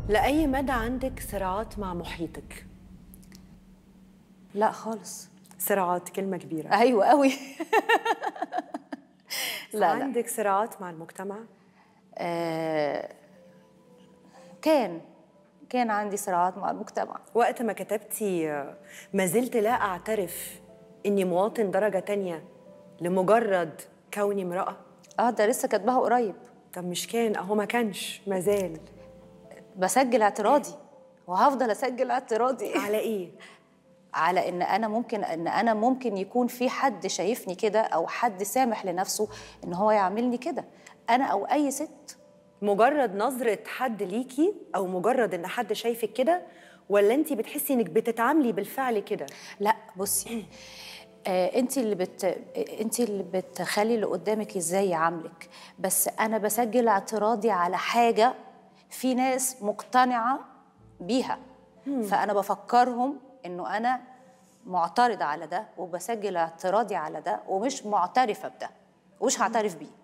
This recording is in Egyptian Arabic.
لأي مدى عندك صراعات مع محيطك؟ لا خالص صراعات كلمة كبيرة ايوه قوي لا لا عندك صراعات مع المجتمع؟ آه كان كان عندي صراعات مع المجتمع وقت ما كتبتي آه، ما زلت لا أعترف إني مواطن درجة تانية لمجرد كوني امرأة اه ده لسه كاتباها قريب طب مش كان أهو ما كانش ما زال بسجل اعتراضي وهفضل اسجل اعتراضي على إيه؟ على ان انا ممكن ان انا ممكن يكون في حد شايفني كده او حد سامح لنفسه ان هو يعملني كده انا او اي ست مجرد نظرة حد ليكي أو مجرد إن حد شايفك كده ولا أنت بتحسي إنك بتتعاملي بالفعل كده؟ لا بصي آه انت اللي بت انت اللي بتخلي اللي قدامك ازاي يعاملك بس انا بسجل اعتراضي على حاجه في ناس مقتنعه بيها فانا بفكرهم انه انا معترضه على ده وبسجل اعتراضي على ده ومش معترفه بده ومش هعترف بيه